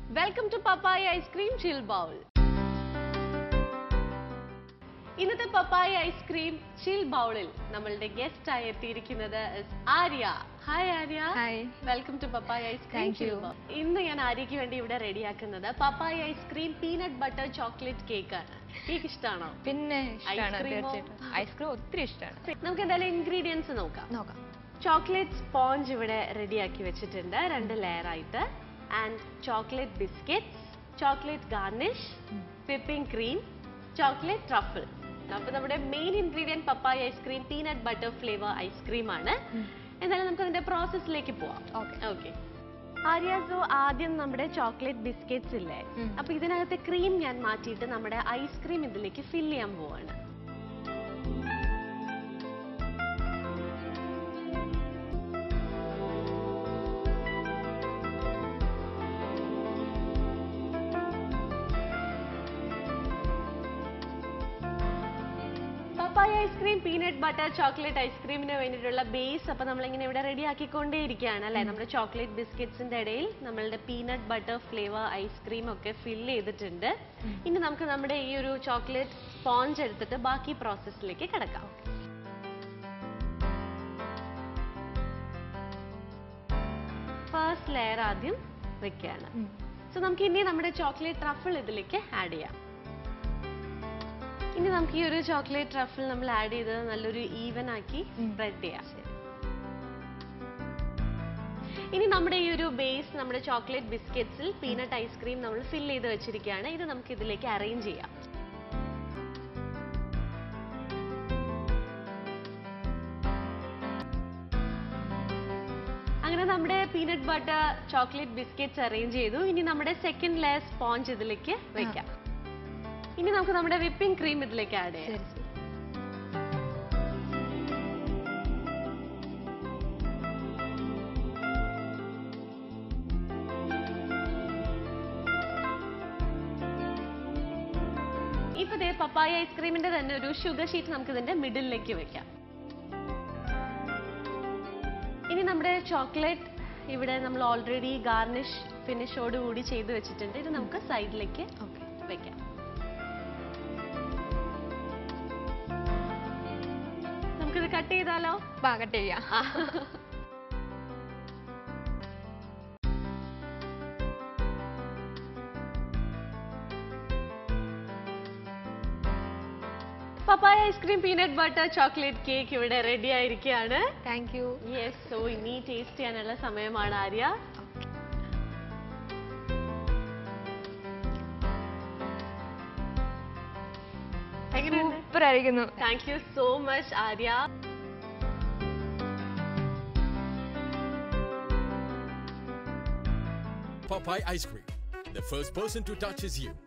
Welcome to papaya ice cream chill bowl ഇന്നത്തെ papaya ice cream ചിൽ ബൗളിൽ നമ്മളുടെ ഗസ്റ്റ് ആയി എത്തിയിരിക്കുന്നത് is Arya hi Arya hi welcome to papaya ice cream Thank chill you. Bowl ഇന്ന് ഞാൻ ആര്യയ്ക്ക് വേണ്ടി ഇവിടെ റെഡിയാക്കുന്നത് papaya ice cream peanut butter chocolate cake ആണ് കേക്ക് ഇഷ്ടമാണോ പിന്നെ ഇഷ്ടമാണ് Ice cream ഓ? തീർച്ചയായിട്ടും ഐസ്ക്രീം ഒത്തിരി ഇഷ്ടമാണ് നമുക്ക് എന്തായാലും ഇൻഗ്രീഡിയൻസ് നോക്കാം നോക്കാം ചോക്ലേറ്റ് സ്പോഞ്ച് ഇവിടെ റെഡിയാക്കി വെച്ചിട്ടുണ്ട് രണ്ട് ലെയർ ആയിട്ട് and chocolate biscuits chocolate garnish whipping cream chocolate truffle അപ്പൊ നമ്മുടെ main ingredient papaya ice cream peanut butter flavour ice cream ആണ് എന്തായാലും നമുക്ക് അതിന്റെ പ്രോസസ്സിലേക്ക് പോവാം Okay. ഓക്കെ ആര്യാസോ ആദ്യം നമ്മുടെ ചോക്ലേറ്റ് ബിസ്ക്കറ്റ്സ് ഇല്ലേ ഉം. അപ്പൊ ഇതിനകത്തെ ക്രീം ഞാൻ മാറ്റിയിട്ട് നമ്മുടെ ഐസ്ക്രീം ഇതിലേക്ക് ഫിൽ ചെയ്യാൻ പോവാണ് papaya ice cream peanut butter chocolate ഐസ്ക്രീമിന് വേണ്ടിയിട്ടുള്ള ബേസ് അപ്പൊ നമ്മളിങ്ങനെ ഇവിടെ റെഡി ആക്കിക്കൊണ്ടേയിരിക്കുകയാണ് അല്ലെ നമ്മുടെ ചോക്ലേറ്റ് ബിസ്ക്കറ്റ്സിന്റെ ഇടയിൽ നമ്മളുടെ പീനട്ട് ബട്ടർ ഫ്ലേവർ ഐസ്ക്രീം ഒക്കെ ഫിൽ ചെയ്തിട്ടുണ്ട് ഇനി നമുക്ക് നമ്മുടെ ഈ ഒരു ചോക്ലേറ്റ് സ്പോഞ്ച് എടുത്തിട്ട് ബാക്കി പ്രോസസ്സിലേക്ക് കിടക്കാം ഫസ്റ്റ് ലെയർ ആദ്യം വെക്കുകയാണ് സോ നമുക്ക് ഇനി നമ്മുടെ ചോക്ലേറ്റ് ട്രഫിൾ ഇതിലേക്ക് ആഡ് ചെയ്യാം ഇനി നമുക്ക് ഈ ഒരു ചോക്ലേറ്റ് ട്രഫിൾ നമ്മൾ ആഡ് ചെയ്ത് നല്ലൊരു ഈവൻ ആക്കി ഉം. സ്പ്രെഡ് ചെയ്യാം ഇനി നമ്മുടെ ഈ ഒരു ബേസ് നമ്മുടെ ചോക്ലേറ്റ് ബിസ്ക്കറ്റ്സിൽ പീനട്ട് ഐസ്ക്രീം നമ്മൾ ഫിൽ ചെയ്ത് വെച്ചിരിക്കുകയാണ് ഇത് നമുക്ക് ഇതിലേക്ക് അറേഞ്ച് ചെയ്യാം അങ്ങനെ നമ്മുടെ peanut butter chocolate biscuits arrange ചെയ്തു ഇനി നമ്മുടെ സെക്കൻഡ് ലെയർ സ്പോഞ്ച് ഇതിലേക്ക് വെക്കാം ഇനി നമുക്ക് നമ്മുടെ വിപ്പിംഗ് ക്രീം ഇതിലേക്ക് ആഡ് ചെയ്യാം ശരി ശരി ഇപ്പൊ ദേ പപ്പായ ഐസ്ക്രീമിന്റെ തന്നെ ഒരു ഷുഗർ ഷീറ്റ് നമുക്ക് ഇതിന്റെ മിഡിലേക്ക് വെക്കാം ഇനി നമ്മുടെ ചോക്ലേറ്റ് ഇവിടെ നമ്മൾ ഓൾറെഡി ഗാർണിഷ് ഫിനിഷോട് കൂടി ചെയ്ത് വെച്ചിട്ടുണ്ട് ഇത് നമുക്ക് സൈഡിലേക്ക് ഓക്കെ വെക്കാം നമുക്കിത് കട്ട് ചെയ്താലോ പാകട്ട് ചെയ്യാം ആ. Papaya ice cream peanut butter chocolate cake ഇവിടെ റെഡി ആയിരിക്കുകയാണ് താങ്ക് യു യെസ് സോ ഇനി ടേസ്റ്റ് ചെയ്യാനുള്ള സമയമാണ് ആര്യ എങ്ങനെയുണ്ട് സൂപ്പർ ആയിരിക്കുന്നു thank you so much Arya Popeye ice cream. The first person to touch is you.